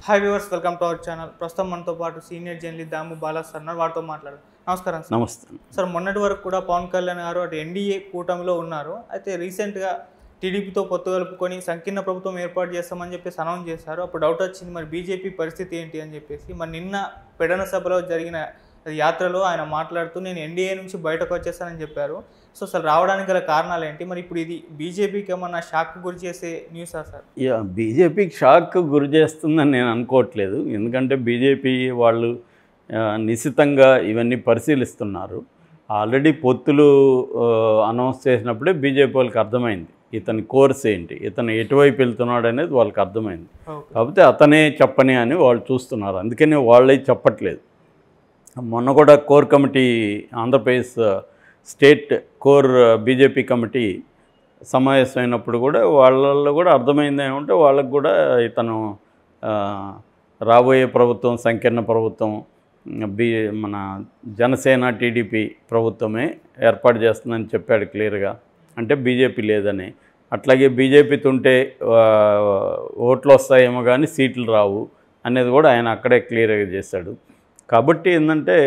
Hi viewers welcome to our channel ప్రస్తుతం మనతో పాటు senior journalist Damu Bala sir ఉన్నారు వారితో మాట్లాడు నమస్కారం సార్ నమస్తే సార్ మొన్నటి వరకు కూడా పవన్ కళ్యాణ్ గారు అటు ఎన్డీఏ కూటమిలో ఉన్నారు అయితే రీసెంట్గా టీడీపీతో పొత్తు కలుపుకొని సంకీర్ణ ప్రభుత్వం ఏర్పాటు చేస్తామని చెప్పేసి అనౌన్స్ చేశారు అప్పుడు డౌట్ వచ్చింది మరి బీజేపీ పరిస్థితి ఏంటి అని చెప్పేసి మరి నిన్న పెడన సభలో జరిగిన యాత్రలో ఆయన మాట్లాడుతూ నేను ఎన్డీఏ నుంచి బయటకు వచ్చేస్తానని చెప్పారు సో అసలు రావడానికి గల కారణాలు ఏంటి మరి ఇప్పుడు ఇది బీజేపీకి ఏమన్నా షాక్ గురి చేసే న్యూసా సార్ యా బీజేపీకి షాక్ గురి చేస్తుందని నేను అనుకోవట్లేదు ఎందుకంటే బీజేపీ వాళ్ళు ఆ, నిశితంగా ఇవన్నీ పరిశీలిస్తున్నారు ఆల్రెడీ పొత్తులు ఆ, అనౌన్స్ చేసినప్పుడే బీజేపీ వాళ్ళకి అర్థమైంది ఇతని కోర్స్ ఏంటి ఇతను ఎటువైపు వెళ్తున్నాడు అనేది వాళ్ళకి అర్థమైంది ఓకే కాకపోతే అతనే చెప్పని అని వాళ్ళు చూస్తున్నారు అందుకని వాళ్ళే చెప్పట్లేదు మొన్న కూడా core committee Andhra Pradesh state core BJP committee సమావేశమైనప్పుడు కూడా వాళ్ళల్లో కూడా అర్థమైంది ఏమంటే వాళ్ళకు కూడా ఇతను ఆ, రాబోయే ప్రభుత్వం సంకీర్ణ ప్రభుత్వం బీ మన జనసేన టీడీపీ ప్రభుత్వమే ఏర్పాటు చేస్తుందని చెప్పాడు క్లియర్గా అంటే బీజేపీ లేదని అట్లాగే బీజేపీ తుంటే ఆ, ఓట్లు వస్తాయేమో కానీ సీట్లు రావు అనేది కూడా ఆయన అక్కడే క్లియర్గా చేశాడు కాబట్టి ఏంటంటే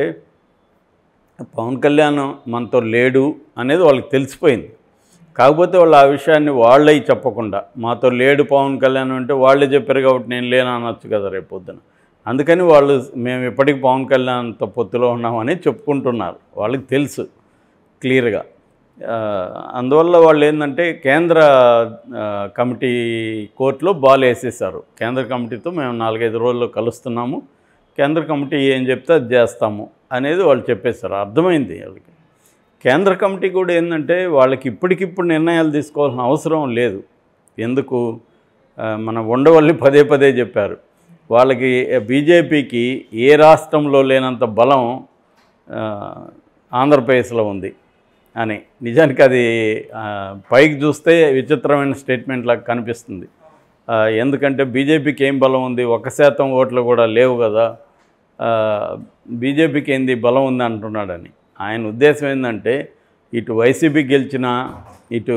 పవన్ కళ్యాణ్ మనతో లేడు అనేది వాళ్ళకి తెలిసిపోయింది కాకపోతే వాళ్ళు ఆ విషయాన్ని వాళ్ళే చెప్పకుండా మాతో లేడు పవన్ కళ్యాణ్ అంటే వాళ్ళే చెప్పారు కాబట్టి నేను లేను అనొచ్చు కదా రేపు పొద్దున అందుకని వాళ్ళు మేము ఇప్పటికి పవన్ కళ్యాణ్తో పొత్తులో ఉన్నామని చెప్పుకుంటున్నారు వాళ్ళకి తెలుసు క్లియర్గా ఆ, అందువల్ల వాళ్ళు ఏంటంటే కేంద్ర ఆ, కమిటీ కోర్టులో బాల్ వేసేసారు కేంద్ర కమిటీతో మేము నాలుగైదు రోజుల్లో కలుస్తున్నాము కేంద్ర కమిటీ ఏం చెప్తే అది చేస్తాము అనేది వాళ్ళు చెప్పేశారు అర్థమైంది వాళ్ళకి కేంద్ర కమిటీ కూడా ఏంటంటే వాళ్ళకి ఇప్పటికిప్పుడు నిర్ణయాలు తీసుకోవాల్సిన అవసరం లేదు ఎందుకు ఆ, మన ఉండవల్లి పదే పదే చెప్పారు వాళ్ళకి బీజేపీకి ఏ రాష్ట్రంలో లేనంత బలం ఆ, ఆంధ్రప్రదేశ్లో ఉంది అని నిజానికి అది ఆ, పైకి చూస్తే విచిత్రమైన స్టేట్మెంట్ లాగా కనిపిస్తుంది ఆ, ఎందుకంటే బీజేపీకి ఏం బలం ఉంది ఒక శాతం ఓట్లు కూడా లేవు కదా ఆ, బీజేపీకి ఏంది బలం ఉంది అంటున్నాడని ఆయన ఉద్దేశం ఏంటంటే ఇటు వైసీపీ గెలిచినా ఇటు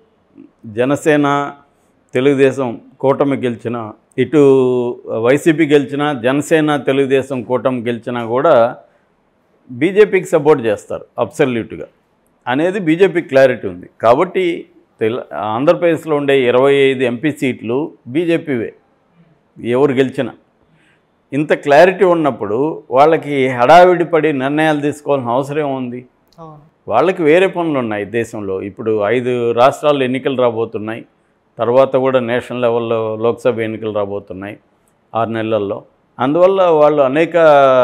జనసేన తెలుగుదేశం కూటమి గెలిచిన ఇటు వైసీపీ గెలిచినా జనసేన తెలుగుదేశం కూటమి గెలిచినా కూడా బీజేపీకి సపోర్ట్ చేస్తారు అబ్సల్యూట్గా అనేది బీజేపీ క్లారిటీ ఉంది కాబట్టి తెల ఆంధ్రప్రదేశ్లో ఉండే ఇరవై ఐదు ఎంపీ సీట్లు బీజేపీవే ఎవరు గెలిచినా ఇంత క్లారిటీ ఉన్నప్పుడు వాళ్ళకి హడావిడి పడి నిర్ణయాలు తీసుకోవాల్సిన అవసరం ఉంది అవును వాళ్ళకి వేరే పనులు ఉన్నాయి దేశంలో ఇప్పుడు ఐదు రాష్ట్రాల్లో ఎన్నికలు రాబోతున్నాయి తర్వాత కూడా నేషనల్ లెవెల్లో లోక్సభ ఎన్నికలు రాబోతున్నాయి ఆరు నెలల్లో అందువల్ల వాళ్ళు అనేక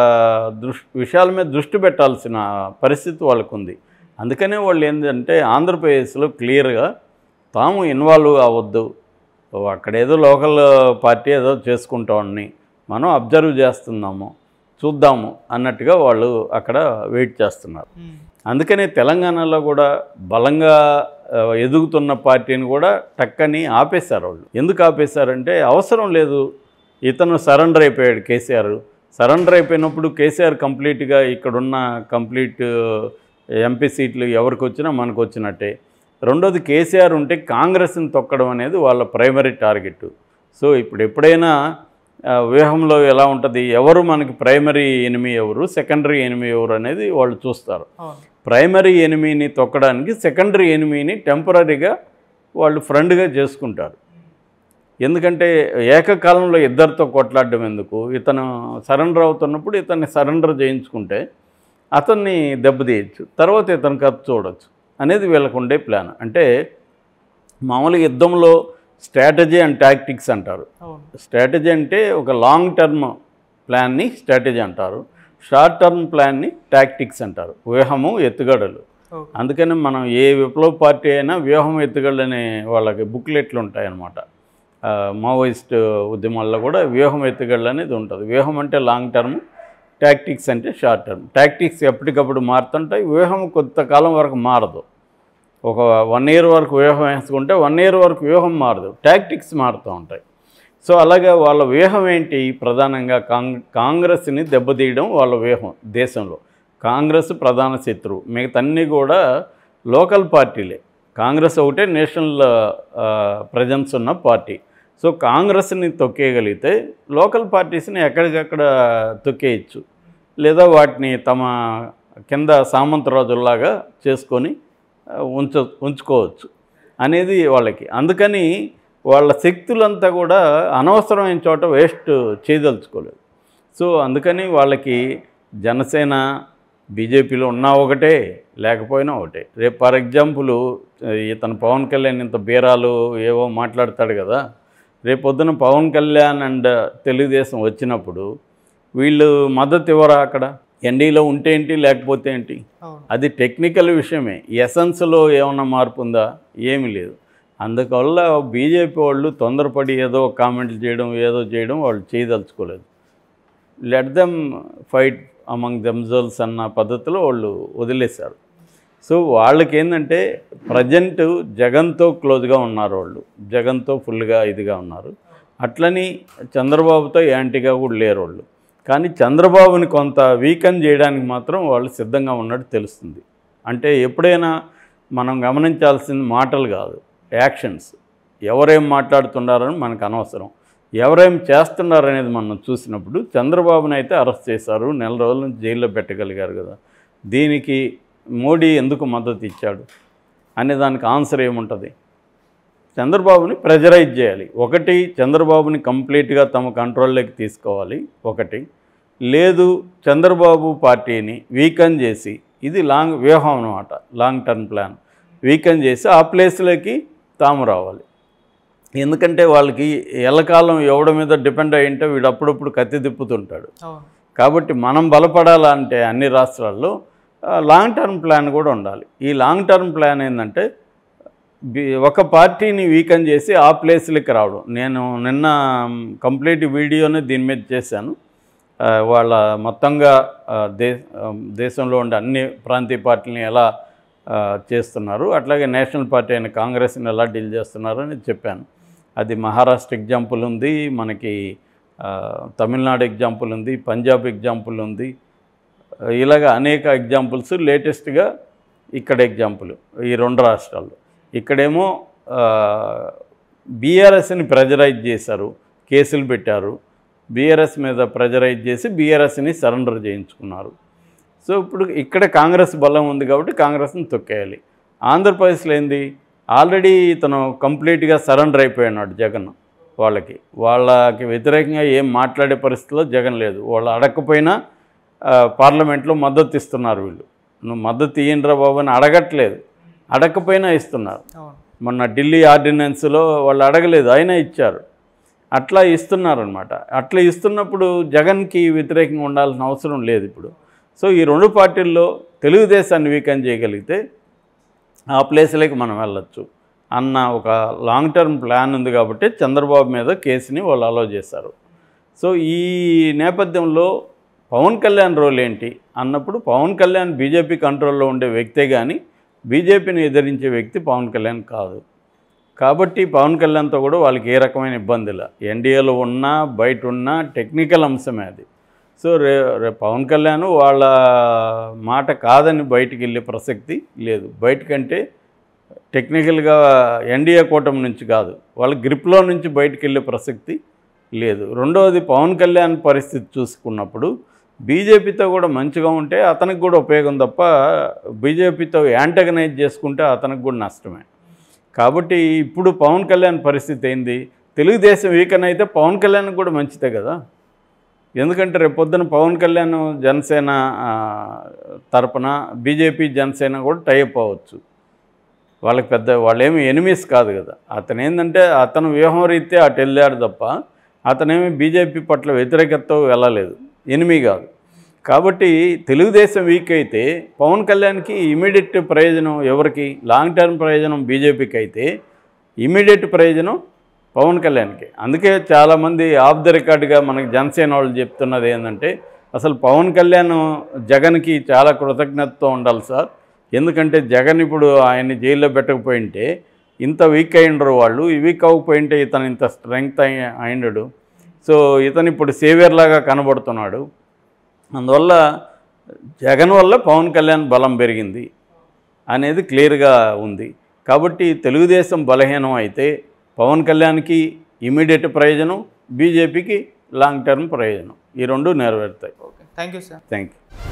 దృష్ విషయాల మీద దృష్టి పెట్టాల్సిన పరిస్థితి వాళ్ళకు ఉంది అందుకనే వాళ్ళు ఏంటంటే ఆంధ్రప్రదేశ్లో క్లియర్గా తాము ఇన్వాల్వ్ అవ్వద్దు అక్కడ ఏదో లోకల్ పార్టీ ఏదో చేసుకుంటామని మనం అబ్జర్వ్ చేస్తున్నాము చూద్దాము అన్నట్టుగా వాళ్ళు అక్కడ వెయిట్ చేస్తున్నారు ఉమ్. అందుకనే తెలంగాణలో కూడా బలంగా ఆ, ఎదుగుతున్న పార్టీని కూడా టక్కని ఆపేశారు వాళ్ళు ఎందుకు ఆపేశారంటే అవసరం లేదు ఇతను సరెండర్ అయిపోయాడు కేసీఆర్ సరెండర్ అయిపోయినప్పుడు కేసీఆర్ కంప్లీట్గా ఇక్కడున్న కంప్లీట్ ఎంపీ సీట్లు ఎవరికి వచ్చినా మనకు వచ్చినట్టే రెండోది కేసీఆర్ ఉంటే కాంగ్రెస్ని తొక్కడం అనేది వాళ్ళ ప్రైమరీ టార్గెట్ సో ఇప్పుడు ఎప్పుడైనా ఆ, వ్యూహంలో ఎలా ఉంటుంది ఎవరు మనకి ప్రైమరీ ఎనిమి ఎవరు సెకండరీ ఎనిమి ఎవరు అనేది వాళ్ళు చూస్తారు అవును ప్రైమరీ ఎనిమీని తొక్కడానికి సెకండరీ ఎనిమీని టెంపరీగా వాళ్ళు ఫ్రెండ్గా చేసుకుంటారు ఎందుకంటే ఏకకాలంలో ఇద్దరితో కొట్లాడడం ఎందుకు ఇతను సరెండర్ అవుతున్నప్పుడు ఇతన్ని సరెండర్ చేయించుకుంటే అతన్ని దెబ్బతీయచ్చు తర్వాత ఇతను ఖర్చు చూడొచ్చు అనేది వీళ్ళకు ఉండే ప్లాన్ అంటే మామూలుగా యుద్ధంలో స్ట్రాటజీ అండ్ టాక్టిక్స్ అంటారు అవును స్ట్రాటజీ అంటే ఒక లాంగ్ టర్మ్ ప్లాన్ని స్ట్రాటజీ అంటారు షార్ట్ టర్మ్ ప్లాన్ని టాక్టిక్స్ అంటారు వ్యూహము ఎత్తుగడలు ఓకే అందుకని మనం ఏ విప్లవ పార్టీ అయినా వ్యూహం ఎత్తుగడలు అనే వాళ్ళకి బుక్లెట్లు ఉంటాయన్నమాట ఆ, మావోయిస్ట్ ఉద్యమాల్లో కూడా వ్యూహం ఎత్తుగడలు అనేది ఉంటుంది వ్యూహం అంటే లాంగ్ టర్మ్ టాక్టిక్స్ అంటే షార్ట్ టర్మ్ టాక్టిక్స్ ఎప్పటికప్పుడు మారుతుంటాయి వ్యూహం కొంతకాలం వరకు మారదు ఒక వన్ ఇయర్ వరకు వ్యూహం వేసుకుంటే వన్ ఇయర్ వరకు వ్యూహం మారదు టాక్టిక్స్ మారుతూ ఉంటాయి సో అలాగే వాళ్ళ వ్యూహం ఏంటి ప్రధానంగా కాంగ్ కాంగ్రెస్ని దెబ్బతీయడం వాళ్ళ వ్యూహం దేశంలో కాంగ్రెస్ ప్రధాన శత్రువు మిగతన్నీ కూడా లోకల్ పార్టీలే కాంగ్రెస్ ఒకటే నేషనల్ ప్రజెన్స్ ఉన్న పార్టీ సో కాంగ్రెస్ని తొక్కేయగలిగితే లోకల్ పార్టీస్ని ఎక్కడికక్కడ తొక్కేయచ్చు లేదా వాటిని తమ కింద సామంతరాజుల్లాగా చేసుకొని ఆ, ఉంచ ఉంచుకోవచ్చు అనేది వాళ్ళకి అందుకని వాళ్ళ శక్తులంతా కూడా అనవసరమైన చోట వేస్ట్ చేయదలుచుకోలేదు సో అందుకని వాళ్ళకి జనసేన బీజేపీలో ఉన్నా ఒకటే లేకపోయినా ఒకటే రేపు ఫర్ ఎగ్జాంపుల్ ఇతను పవన్ కళ్యాణ్ ఇంత బీరాలు ఏవో మాట్లాడతాడు కదా రేపు పొద్దున పవన్ కళ్యాణ్ అండ్ తెలుగుదేశం వచ్చినప్పుడు వీళ్ళు మద్దతు ఇవ్వరా అక్కడ ఎన్డీలో ఉంటే ఏంటి లేకపోతే ఏంటి అవును అది టెక్నికల్ విషయమే ఎసెన్స్లో ఏమన్నా మార్పు ఉందా ఏమీ లేదు అందువల్ల బీజేపీ వాళ్ళు తొందరపడి ఏదో కామెంట్లు చేయడం ఏదో చేయడం వాళ్ళు చేయదలుచుకోలేదు let them fight among themselves అన్న పద్ధతిలో వాళ్ళు వదిలేశారు సో వాళ్ళకి ఏంటంటే ప్రజెంట్ జగన్తో క్లోజ్గా ఉన్నారు వాళ్ళు జగన్తో ఫుల్గా ఇదిగా ఉన్నారు అట్లని చంద్రబాబుతో యాంటీగా కూడా లేరు వాళ్ళు కానీ చంద్రబాబుని కొంత వీకన్ చేయడానికి మాత్రం వాళ్ళు సిద్ధంగా ఉన్నట్టు తెలుస్తుంది అంటే ఎప్పుడైనా మనం గమనించాల్సిన మాటలు కాదు యాక్షన్స్ ఎవరేం మాట్లాడుతున్నారని మనకు అనవసరం ఎవరేం చేస్తున్నారనేది మనం చూసినప్పుడు చంద్రబాబుని అయితే అరెస్ట్ చేశారు నెల రోజుల నుంచి జైల్లో పెట్టగలిగారు కదా దీనికి మోడీ ఎందుకు మద్దతు ఇచ్చాడు అనే దానికి ఆన్సర్ ఏముంటుంది చంద్రబాబుని ప్రెజరైజ్ చేయాలి ఒకటి చంద్రబాబుని కంప్లీట్గా తమ కంట్రోల్లోకి తీసుకోవాలి ఒకటి లేదు చంద్రబాబు పార్టీని వీకన్ చేసి ఇది లాంగ్ వ్యూహం అనమాట లాంగ్ టర్మ్ ప్లాన్ వీకన్ చేసి ఆ ప్లేస్లోకి తాము రావాలి ఎందుకంటే వాళ్ళకి ఎల్లకాలం ఎవడి మీద డిపెండ్ అయి ఉంటే వీడు అప్పుడప్పుడు కత్తి తిప్పుతుంటాడు అవును కాబట్టి మనం బలపడాలంటే అన్ని రాష్ట్రాల్లో ఆ, లాంగ్ టర్మ్ ప్లాన్ కూడా ఉండాలి ఈ లాంగ్ టర్మ్ ప్లాన్ ఏంటంటే బి- ఒక పార్టీని వీకన్ చేసి ఆ ప్లేస్లకి రావడం నేను నిన్న కంప్లీట్ వీడియోనే దీని మీద చేశాను ఆ, వాళ్ళ మొత్తంగా ఆ, దే ఆ, దేశంలో ఉండే అన్ని ప్రాంతీయ పార్టీలని ఎలా ఆ, చేస్తున్నారు అట్లాగే నేషనల్ పార్టీ అయిన కాంగ్రెస్ని ఎలా డీల్ చేస్తున్నారు అని చెప్పాను అది మహారాష్ట్ర ఎగ్జాంపుల్ ఉంది మనకి ఆ, తమిళనాడు ఎగ్జాంపుల్ ఉంది పంజాబ్ ఎగ్జాంపుల్ ఉంది ఇలాగ అనేక ఎగ్జాంపుల్స్ లేటెస్ట్గా ఇక్కడ ఎగ్జాంపుల్ ఈ రెండు రాష్ట్రాల్లో ఇక్కడేమో బీఆర్ఎస్ని ప్రెజరైజ్ చేశారు కేసులు పెట్టారు బీఆర్ఎస్ మీద ప్రెజరైజ్ చేసి బీఆర్ఎస్ని సరెండర్ చేయించుకున్నారు సో ఇప్పుడు ఇక్కడ కాంగ్రెస్ బలం ఉంది కాబట్టి కాంగ్రెస్ని తొక్కేయాలి ఆంధ్రప్రదేశ్లో ఏంది ఆల్రెడీ ఇతను కంప్లీట్గా సరెండర్ అయిపోయినాడు జగన్ వాళ్ళకి వాళ్ళకి వ్యతిరేకంగా ఏం మాట్లాడే పరిస్థితిలో జగన్ లేదు వాళ్ళు అడగకపోయినా ఆ, పార్లమెంట్లో మద్దతు ఇస్తున్నారు వీళ్ళు నువ్వు మద్దతు ఇయ్యండిరా బాబు అని అడగట్లేదు అడగకపోయినా ఇస్తున్నారు అవును మొన్న ఢిల్లీ ఆర్డినెన్స్లో వాళ్ళు అడగలేదు అయినా ఇచ్చారు అట్లా ఇస్తున్నారనమాట అట్లా ఇస్తున్నప్పుడు జగన్కి వ్యతిరేకంగా ఉండాల్సిన అవసరం లేదు ఇప్పుడు సో ఈ రెండు పార్టీల్లో తెలుగుదేశాన్ని వీకన్ చేయగలిగితే ఆ ప్లేస్లోకి మనం వెళ్ళొచ్చు అన్న ఒక లాంగ్ టర్మ్ ప్లాన్ ఉంది కాబట్టి చంద్రబాబు మీద కేసుని వాళ్ళు అలో చేశారు సో ఈ నేపథ్యంలో పవన్ కళ్యాణ్ రోల్ ఏంటి అన్నప్పుడు పవన్ కళ్యాణ్ బీజేపీ కంట్రోల్లో ఉండే వ్యక్తే కానీ బీజేపీని ఎదిరించే వ్యక్తి పవన్ కళ్యాణ్ కాదు కాబట్టి పవన్ కళ్యాణ్తో కూడా వాళ్ళకి ఏ రకమైన ఇబ్బంది లేదు ఎన్డీఏలో ఉన్నా బయట ఉన్నా టెక్నికల్ అంశమే అది సో రే రే పవన్ కళ్యాణ్ వాళ్ళ మాట కాదని బయటికి వెళ్ళే ప్రసక్తి లేదు బయటకంటే టెక్నికల్గా ఎన్డీఏ కూటమి నుంచి కాదు వాళ్ళ గ్రిప్లో నుంచి బయటికి వెళ్ళే ప్రసక్తి లేదు రెండవది పవన్ కళ్యాణ్ పరిస్థితి చూసుకున్నప్పుడు బీజేపీతో కూడా మంచిగా ఉంటే అతనికి కూడా ఉపయోగం తప్ప బీజేపీతో యాంటగనైజ్ చేసుకుంటే అతనికి కూడా నష్టమే కాబట్టి ఇప్పుడు పవన్ కళ్యాణ్ పరిస్థితి ఏంది తెలుగుదేశం వీకన్ అయితే పవన్ కళ్యాణ్ కూడా మంచిదే కదా ఎందుకంటే రేపు పొద్దున పవన్ కళ్యాణ్ జనసేన ఆ, తరపున బీజేపీ జనసేన కూడా టైప్ అవ్వచ్చు వాళ్ళకి పెద్ద వాళ్ళేమి ఎనిమీస్ కాదు కదా అతను ఏంటంటే అతను వ్యూహం రీత్యా అటు వెళ్ళాడు తప్ప అతనేమి బీజేపీ పట్ల వ్యతిరేకతతో వెళ్ళలేదు ఎనిమీ కాదు కాబట్టి తెలుగుదేశం వీక్ అయితే పవన్ కళ్యాణ్కి ఇమీడియట్ ప్రయోజనం ఎవరికి లాంగ్ టర్మ్ ప్రయోజనం బీజేపీకి అయితే ఇమీడియట్ ప్రయోజనం పవన్ కళ్యాణ్కి అందుకే చాలామంది ఆఫ్ ద రికార్డ్గా మనకి జనసేన వాళ్ళు చెప్తున్నది ఏంటంటే అసలు పవన్ కళ్యాణ్ జగన్కి చాలా కృతజ్ఞతతో ఉండాలి సార్ ఎందుకంటే జగన్ ఇప్పుడు ఆయన్ని జైల్లో పెట్టకపోయింటే ఇంత వీక్ అయిండరు వాళ్ళు ఈ వీక్ అవ్వకపోయింటే ఇతను ఇంత స్ట్రెంగ్త్ అయి అయిండడు సో ఇతను ఇప్పుడు సేవియర్ లాగా కనబడుతున్నాడు అందువల్ల జగన్ వల్ల పవన్ కళ్యాణ్ బలం పెరిగింది అనేది క్లియర్గా ఉంది కాబట్టి తెలుగుదేశం బలహీనం అయితే పవన్ కళ్యాణ్కి ఇమీడియట్ ప్రయోజనం బీజేపీకి లాంగ్ టర్మ్ ప్రయోజనం ఈ రెండు నెరవేరుతాయి okay thank you sir thank you